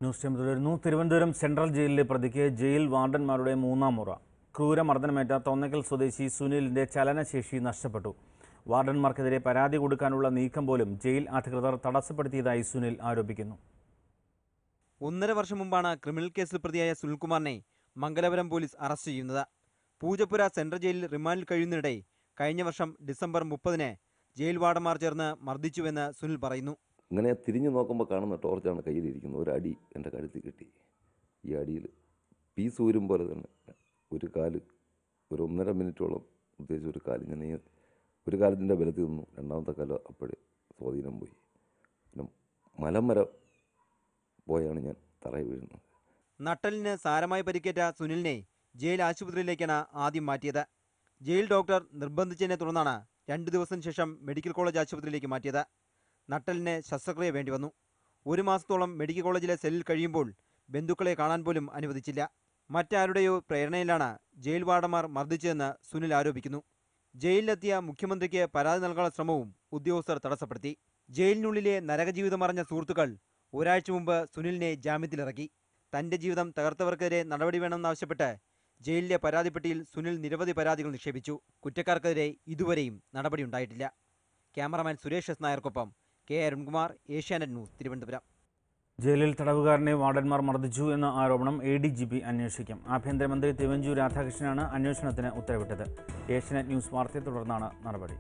news time തുടരുന്നു Thiruvananthapuram central ജയിലിലെ പ്രതിക്ക് ജയിൽ വാർഡന്മാരുടെ മൂന്നാം മുറ ക്രൂരമർദ്ദനമേറ്റ തോന്നക്കൽ സ്വദേശി സുനിലിന്റെ ചലനശേഷി നഷ്ടപ്പെട്ടു വാർഡന്മാർക്കെതിരെ പരാതി കൊടുക്കാനുള്ള നീക്കം പോലും ജയിൽ അധികൃതർ തടസ്സപ്പെടുത്തിയതായി സുനിൽ ആരോപിക്കുന്നു ഒന്നര വർഷം മുമ്പാണ് ക്രിമിനൽ കേസിൽ പ്രതിയായ സുനിൽകുമാറിനെ മംഗലപുരം പോലീസ് അറസ്റ്റ് ചെയ്യുന്നത് പൂജപ്പുര സെൻട്രൽ ജയിലിൽ റിമാൻഡിൽ കഴിയുന്നതിനിടെ കഴിഞ്ഞ വർഷം ഡിസംബർ മുപ്പതിന് ജയിൽ വാർഡന്മാർ ചേർന്ന് മർദ്ദിച്ചുവെന്ന് സുനിൽ പറയുന്നു ഇങ്ങനെ തിരിഞ്ഞു നോക്കുമ്പോൾ കാണുന്ന ടോർച്ചാണ് കയ്യിലിരിക്കുന്നത് ഒരു അടി എൻ്റെ കഴുത്തിൽ കിട്ടി ഈ അടിയിൽ പീസ് ഊരും പോലെ തന്നെ ഒരു കാല് ഒരു ഒന്നര മിനിറ്റോളം ഉദ്ദേശിച്ച ഒരു കാല് ഞാൻ ഈ ഒരു കാലത്തിൻ്റെ ബലത്തിൽ നിന്നു രണ്ടാമത്തെ കാലം അപ്പോഴേ സ്വാധീനം പോയി പിന്നെ മലം വരെ പോയാണ് ഞാൻ തറയിൽ വീഴുന്നത് നട്ടലിന് സാരമായി പരിക്കേറ്റ സുനിലിനെ ജയിൽ ആശുപത്രിയിലേക്കാണ് ആദ്യം മാറ്റിയത് ജയിൽ ഡോക്ടർ നിർബന്ധിച്ചതിനെ തുടർന്നാണ് രണ്ട് ദിവസത്തിന് ശേഷം മെഡിക്കൽ കോളേജ് ആശുപത്രിയിലേക്ക് മാറ്റിയത് നട്ടലിന് ശസ്ത്രക്രിയ വേണ്ടി വന്നു ഒരു മാസത്തോളം മെഡിക്കൽ കോളേജിലെ സെല്ലിൽ കഴിയുമ്പോൾ ബന്ധുക്കളെ കാണാൻ പോലും അനുവദിച്ചില്ല മറ്റാരുടെയോ പ്രേരണയിലാണ് ജയിൽ വാർഡന്മാർ മർദ്ദിച്ചതെന്ന് സുനിൽ ആരോപിക്കുന്നു ജയിലിലെത്തിയ മുഖ്യമന്ത്രിക്ക് പരാതി നൽകാനുള്ള ശ്രമവും ഉദ്യോഗസ്ഥർ തടസ്സപ്പെടുത്തി ജയിലിനുള്ളിലെ നരകജീവിതം അറിഞ്ഞ സുഹൃത്തുക്കൾ ഒരാഴ്ച മുമ്പ് സുനിലിനെ ജാമ്യത്തിലിറക്കി തന്റെ ജീവിതം തകർത്തവർക്കെതിരെ നടപടി വേണമെന്നാവശ്യപ്പെട്ട് ജയിലിലെ പരാതിപ്പെട്ടിയിൽ സുനിൽ നിരവധി പരാതികൾ നിക്ഷേപിച്ചു കുറ്റക്കാർക്കെതിരെ ഇതുവരെയും നടപടിയുണ്ടായിട്ടില്ല ക്യാമറമാൻ സുരേഷ് എസ് നായർക്കൊപ്പം കെ അരുൺകുമാർ ഏഷ്യാനെറ്റ് ന്യൂസ് തിരുവനന്തപുരം ജയിലിൽ തടവുകാരനെ വാർഡന്മാർ മർദ്ദിച്ചു എന്ന ആരോപണം എ ഡി ജി പി അന്വേഷിക്കും ആഭ്യന്തരമന്ത്രി തിരുവഞ്ചൂർ രാധാകൃഷ്ണനാണ് അന്വേഷണത്തിന് ഉത്തരവിട്ടത് ഏഷ്യനെറ്റ് ന്യൂസ് വാർത്തയെ തുടർന്നാണ് നടപടി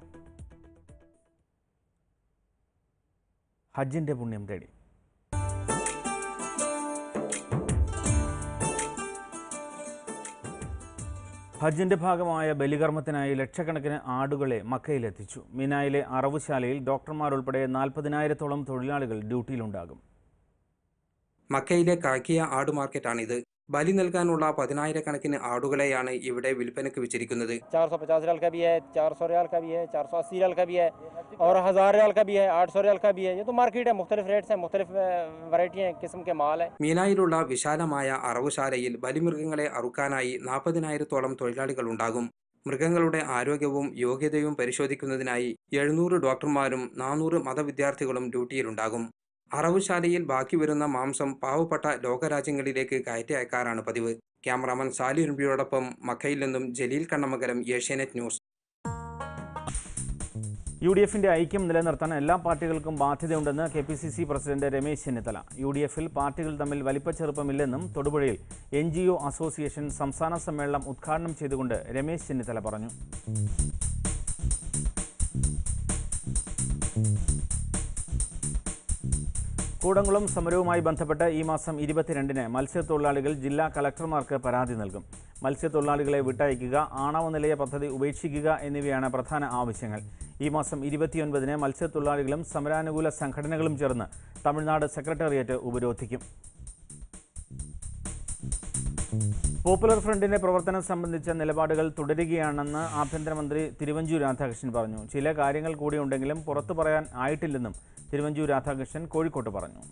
ഹജ്ജിന്റെ പുണ്യം തേടി ഹജ്ജിന്റെ ഭാഗമായ ബലികർമ്മത്തിനായി ലക്ഷക്കണക്കിന് ആടുകളെ മക്കയിലെത്തിച്ചു മിനായിലെ അറവുശാലയിൽ ഡോക്ടർമാരുൾപ്പെടെ നാൽപ്പതിനായിരത്തോളം തൊഴിലാളികൾ ഡ്യൂട്ടിയിലുണ്ടാകും മക്കയിലെ കാക്കിയ ആട് മാർക്കറ്റാണിത് ബലി നൽകാനുള്ള പതിനായിരക്കണക്കിന് ആടുകളെയാണ് ഇവിടെ വിൽപ്പനയ്ക്ക് വെച്ചിരിക്കുന്നത് चार सौ पचास रियाल का भी है चार सौ रियाल का भी है चार सौ अस्सी रियाल का भी है और हज़ार रियाल का भी है आठ सौ रियाल का भी है ये तो मार्केट है मुख्तलिफ रेट्स हैं मुख्तलिफ वैरायटी हैं किस्म के माल है മീനായിലുള്ള വിശാലമായ അറവുശാലയിൽ ബലിമൃഗങ്ങളെ അറുക്കാനായി നാൽപ്പതിനായിരത്തോളം തൊഴിലാളികൾ ഉണ്ടാകും മൃഗങ്ങളുടെ ആരോഗ്യവും യോഗ്യതയും പരിശോധിക്കുന്നതിനായി എഴുന്നൂറ് ഡോക്ടർമാരും നാനൂറ് മതവിദ്യാർത്ഥികളും ഡ്യൂട്ടിയിലുണ്ടാകും അറവുശാലയിൽ ബാക്കി വരുന്ന മാംസം പാവപ്പെട്ട ലോകരാജ്യങ്ങളിലേക്ക് കയറ്റി അയക്കാറാണ് പതിവ് ക്യാമറാമാൻ സാലി ഉരുമ്പിയോടൊപ്പം മക്കയിൽ നിന്നും Jaleel Kannamangalam Asianet News U D എഫിന്റെ ഐക്യം നിലനിർത്താൻ എല്ലാ പാർട്ടികൾക്കും ബാധ്യതയുണ്ടെന്ന് K P C C president Ramesh Chennithala U D എഫിൽ പാർട്ടികൾ തമ്മിൽ വലിപ്പച്ചെറുപ്പമില്ലെന്നും തൊടുപുഴയിൽ എൻ ജി ഒ അസോസിയേഷൻ സംസ്ഥാന സമ്മേളനം ഉദ്ഘാടനം ചെയ്തുകൊണ്ട് രമേശ് ചെന്നിത്തല പറഞ്ഞു കൂടംകുളം സമരവുമായി ബന്ധപ്പെട്ട് ഈ മാസം ഇരുപത്തിരണ്ടിന് മത്സ്യത്തൊഴിലാളികൾ ജില്ലാ കലക്ടർമാർക്ക് പരാതി നൽകും മത്സ്യത്തൊഴിലാളികളെ വിട്ടയക്കുക ആണവ നിലയ പദ്ധതി ഉപേക്ഷിക്കുക എന്നിവയാണ് പ്രധാന ആവശ്യങ്ങൾ ഈ മാസം ഇരുപത്തിയൊൻപതിന് മത്സ്യത്തൊഴിലാളികളും സമരാനുകൂല സംഘടനകളും ചേർന്ന് തമിഴ്നാട് സെക്രട്ടേറിയറ്റ് ഉപരോധിക്കും പോപ്പുലർ ഫ്രണ്ടിന്റെ പ്രവർത്തനം സംബന്ധിച്ച നിലപാടുകൾ തുടരുകയാണെന്ന് ആഭ്യന്തരമന്ത്രി തിരുവഞ്ചൂർ രാധാകൃഷ്ണൻ പറഞ്ഞു ചില കാര്യങ്ങൾ കൂടിയുണ്ടെങ്കിലും പുറത്തു പറയാൻ ആയിട്ടില്ലെന്നും തിരുവഞ്ചൂർ രാധാകൃഷ്ണൻ കോഴിക്കോട്ട് പറഞ്ഞു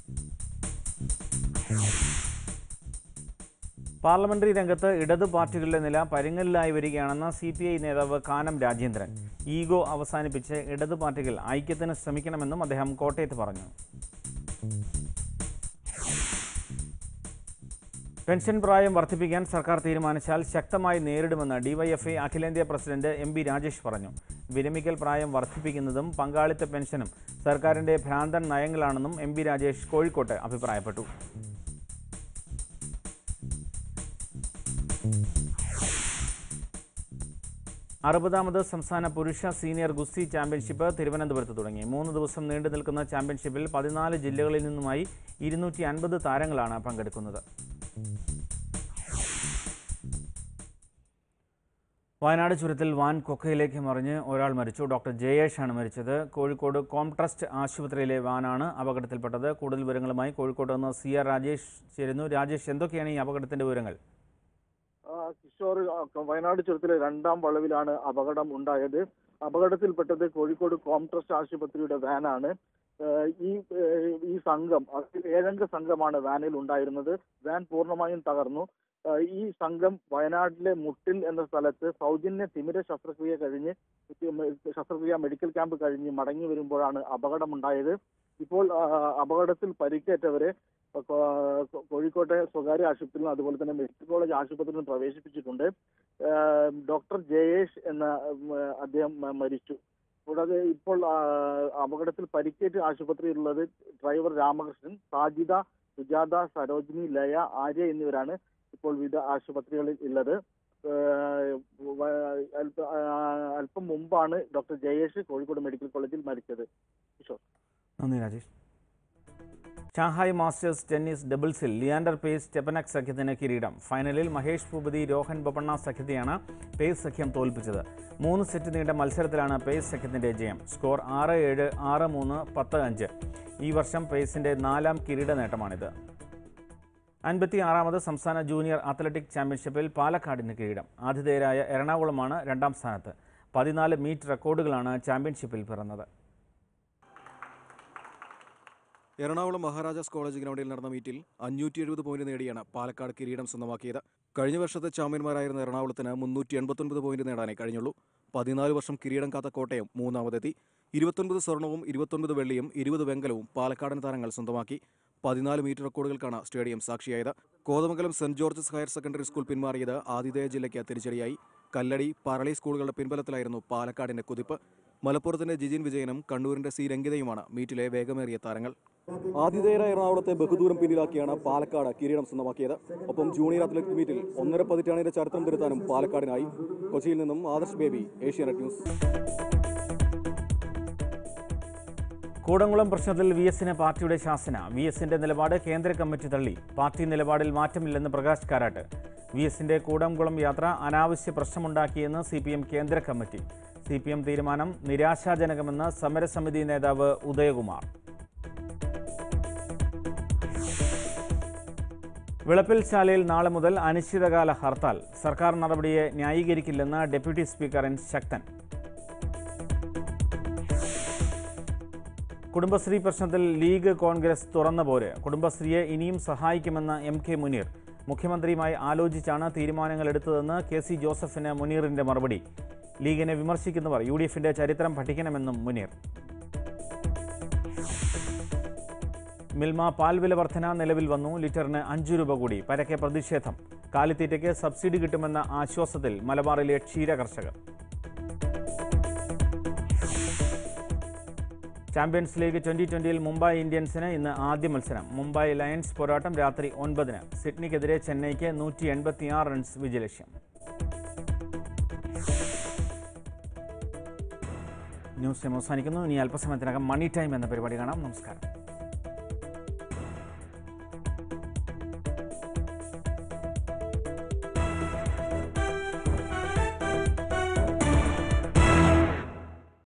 പാർലമെന്ററി രംഗത്ത് ഇടതു പാർട്ടികളുടെ നില പരുങ്ങലിലായി വരികയാണെന്ന് സി പി ഐ നേതാവ് കാനം രാജേന്ദ്രൻ ഈഗോ അവസാനിപ്പിച്ച് ഇടതു പാർട്ടികൾ ഐക്യത്തിന് ശ്രമിക്കണമെന്നും അദ്ദേഹം കോട്ടയത്ത് പറഞ്ഞു പെൻഷൻ പ്രായം വർദ്ധിപ്പിക്കാൻ സർക്കാർ തീരുമാനിച്ചാൽ ശക്തമായി നേരിടുമെന്ന് ഡിവൈഎഫ്ഐ അഖിലേന്ത്യാ പ്രസിഡന്റ് എം ബി രാജേഷ് പറഞ്ഞു വിരമിക്കൽ പ്രായം വർദ്ധിപ്പിക്കുന്നതും പങ്കാളിത്ത പെൻഷനും സർക്കാരിന്റെ ഭ്രാന്തൻ നയങ്ങളാണെന്നും എം ബി രാജേഷ് കോഴിക്കോട്ട് അഭിപ്രായപ്പെട്ടു അറുപതാമത് സംസ്ഥാന പുരുഷ സീനിയർ ഗുസ്തി ചാമ്പ്യൻഷിപ്പ് തിരുവനന്തപുരത്ത് തുടങ്ങി മൂന്ന് ദിവസം നീണ്ടു നിൽക്കുന്ന ചാമ്പ്യൻഷിപ്പിൽ പതിനാല് ജില്ലകളിൽ നിന്നുമായി ഇരുന്നൂറ്റി അൻപത് താരങ്ങളാണ് പങ്കെടുക്കുന്നത് വയനാട് ചുരത്തിൽ വാൻ കൊക്കയിലേക്ക് മറിഞ്ഞ് ഒരാൾ മരിച്ചു ഡോക്ടർ ജയേഷാണ് മരിച്ചത് കോഴിക്കോട് കോംട്രസ്റ്റ് ആശുപത്രിയിലെ വാനാണ് അപകടത്തിൽപ്പെട്ടത് കൂടുതൽ വിവരങ്ങളുമായി കോഴിക്കോട് നിന്ന് സി ആർ രാജേഷ് ചേരുന്നു രാജേഷ് എന്തൊക്കെയാണ് ഈ അപകടത്തിന്റെ വിവരങ്ങൾ ആ, കിഷോർ ആ, വയനാട് ചുരത്തിലെ രണ്ടാം വളവിലാണ് അപകടം ഉണ്ടായത് അപകടത്തിൽപ്പെട്ടത് കോഴിക്കോട് കോംട്രസ്റ്റ് ആശുപത്രിയുടെ വാനാണ് ഏഹ് ഈ ഏഹ് ഈ സംഘം അതിൽ ഏഴംഗ സംഘമാണ് വാനിൽ ഉണ്ടായിരുന്നത് വാൻ പൂർണ്ണമായും തകർന്നു ഏഹ് ഈ സംഘം വയനാട്ടിലെ മുട്ടിൽ എന്ന സ്ഥലത്ത് സൗജന്യ തിമിര ശസ്ത്രക്രിയ കഴിഞ്ഞ് ശസ്ത്രക്രിയ മെഡിക്കൽ ക്യാമ്പ് കഴിഞ്ഞ് മടങ്ങി വരുമ്പോഴാണ് അപകടമുണ്ടായത് ഇപ്പോൾ ആ, അപകടത്തിൽ പരിക്കേറ്റവരെ കോ- കോഴിക്കോട്ടെ സ്വകാര്യ ആശുപത്രിയിലും അതുപോലെ തന്നെ മെഡിക്കൽ കോളേജ് ആശുപത്രിയിലും പ്രവേശിപ്പിച്ചിട്ടുണ്ട് ഏഹ് ഡോക്ടർ ജയേഷ് എന്ന ഉം, അദ്ദേഹം മ- മരിച്ചു കൂടാതെ ഇപ്പോൾ ആ, അപകടത്തിൽ പരിക്കേറ്റ് ആശുപത്രിയിലുള്ളത് ഡ്രൈവർ രാമകൃഷ്ണൻ സാജിദ സുജാത സരോജിനി ലയ ആര്യ എന്നിവരാണ് ഇപ്പോൾ വിവിധ ആശുപത്രികളിൽ ഉള്ളത് ഏഹ് വ- അല്പ- ആ, അല്പം മുമ്പാണ് ഡോക്ടർ ജയേഷ് കോഴിക്കോട് മെഡിക്കൽ കോളേജിൽ മരിച്ചത് കിഷോർ നന്ദി രാജേഷ് ഷാങ്ഹായ് മാസ്റ്റേഴ്സ് ടെന്നീസ് ഡബിൾസിൽ ലിയാൻഡർ പേസ് സ്റ്റെപ്പനക് സഖ്യത്തിന് കിരീടം ഫൈനലിൽ മഹേഷ് ഭൂപതി രോഹൻ ബൊപ്പണ്ണ സഖ്യത്തെയാണ് പേസ് സഖ്യം തോൽപ്പിച്ചത് മൂന്ന് സെറ്റ് നീണ്ട മത്സരത്തിലാണ് പേസ് സഖ്യത്തിന്റെ ജയം സ്കോർ ആറ് ഏഴ് ആറ് മൂന്ന് പത്ത് അഞ്ച് ഈ വർഷം പേസിന്റെ നാലാം കിരീട നേട്ടമാണിത് അൻപത്തി ആറാമത് സംസ്ഥാന ജൂനിയർ അത്ലറ്റിക് ചാമ്പ്യൻഷിപ്പിൽ പാലക്കാടിന് കിരീടം ആതിഥേയരായ എറണാകുളമാണ് രണ്ടാം സ്ഥാനത്ത് പതിനാല് മീറ്റ് റെക്കോർഡുകളാണ് ചാമ്പ്യൻഷിപ്പിൽ പിറന്നത് എറണാകുളം മഹാരാജാസ് കോളേജ് ഗ്രൗണ്ടിൽ നടന്ന മീറ്റിൽ അഞ്ഞൂറ്റി എഴുപത് പോയിന്റ് നേടിയാണ് പാലക്കാട് കിരീടം സ്വന്തമാക്കിയത് കഴിഞ്ഞ വർഷത്തെ ചാമ്പ്യന്മാരായിരുന്ന എറണാകുളത്തിന് മുന്നൂറ്റി എൺപത്തൊൻപത് പോയിന്റ് നേടാനേ കഴിഞ്ഞുള്ളൂ പതിനാല് വർഷം കിരീടം കാത്ത കോട്ടയം മൂന്നാമതെത്തി ഇരുപത്തൊൻപത് സ്വർണവും ഇരുപത്തൊൻപത് വെള്ളിയും ഇരുപത് വെങ്കലവും പാലക്കാടൻ താരങ്ങൾ സ്വന്തമാക്കി പതിനാല് മീറ്റർ റെക്കോർഡുകൾക്കാണ് സ്റ്റേഡിയം സാക്ഷിയായത് Kothamangalam Saint George's higher secondary school പിന്മാറിയത് ആതിഥേയ ജില്ലയ്ക്ക് തിരിച്ചടിയായി കല്ലടി പറളി സ്കൂളുകളുടെ പിൻബലത്തിലായിരുന്നു പാലക്കാടിന്റെ കുതിപ്പ് മലപ്പുറത്തിന്റെ ജിജിൻ വിജയനും കണ്ണൂരിന്റെ സി രംഗിതയുമാണ് മീറ്റിലെ വേഗമേറിയ താരങ്ങൾ ആതിഥേയരായ എറണാകുളത്തെ ബഹുദൂരം പിന്നിലാക്കിയാണ് പാലക്കാട് കിരീടം സ്വന്തമാക്കിയത് ഒപ്പം ജൂനിയർ അത്ലറ്റിക് മീറ്റിൽ ഒന്നര പതിറ്റാണ്ടിന്റെ ചരിത്രം തിരുത്താനും പാലക്കാടിനായി കൊച്ചിയിൽ നിന്നും ആദർശ് ബേബി ഏഷ്യാനെറ്റ് ന്യൂസ് കൂടംകുളം പ്രശ്നത്തിൽ വി എസിന് പാർട്ടിയുടെ ശാസന വി എസിന്റെ നിലപാട് കേന്ദ്ര കമ്മിറ്റി തള്ളി പാർട്ടി നിലപാടിൽ മാറ്റമില്ലെന്ന് പ്രകാശ് കാരാട്ട് വി എസിന്റെ കൂടംകുളം യാത്ര അനാവശ്യ പ്രശ്നമുണ്ടാക്കിയെന്ന് സി പി എം കേന്ദ്ര കമ്മിറ്റി സി പി എം തീരുമാനം നിരാശാജനകമെന്ന് സമരസമിതി നേതാവ് ഉദയകുമാർ വിളപ്പിൽ ശാലയിൽ നാളെ മുതൽ അനിശ്ചിതകാല ഹർത്താൽ സർക്കാർ നടപടിയെ ന്യായീകരിക്കില്ലെന്ന് deputy speaker N Sakthan Kudumbashree പ്രശ്നത്തിൽ ലീഗ് കോൺഗ്രസ് തുറന്ന പോര് കുടുംബശ്രീയെ ഇനിയും സഹായിക്കുമെന്ന് എം കെ മുനീർ മുഖ്യമന്ത്രിയുമായി ആലോചിച്ചാണ് തീരുമാനങ്ങൾ എടുത്തതെന്ന് കെ സി ജോസഫിന് മുനീറിന്റെ മറുപടി ലീഗിനെ വിമർശിക്കുന്നവർ യു ഡി എഫിന്റെ ചരിത്രം പഠിക്കണമെന്നും മുനീർ മിൽമ പാൽവില വർധന നിലവിൽ വന്നു ലിറ്ററിന് അഞ്ചു രൂപ കൂടി പരക്കെ പ്രതിഷേധം കാലിത്തീറ്റയ്ക്ക് സബ്സിഡി കിട്ടുമെന്ന ആശ്വാസത്തിൽ മലബാറിലെ ക്ഷീര കർഷകർ ചാമ്പ്യൻസ് ലീഗ് ട്വന്റി ട്വന്റിയിൽ മുംബൈ ഇന്ത്യൻസിന് ഇന്ന് ആദ്യ മത്സരം മുംബൈ ലയൺസ് പോരാട്ടം രാത്രി ഒൻപതിന് സിഡ്നിക്കെതിരെ ചെന്നൈക്ക് നൂറ്റി എൺപത്തിയാറ് റൺസ് വിജയലക്ഷ്യം ന്യൂസ് ടൈം അവസാനിക്കുന്നു ഇനി അല്പസമയത്തിനകം മണി ടൈം എന്ന പരിപാടി കാണാം നമസ്കാരം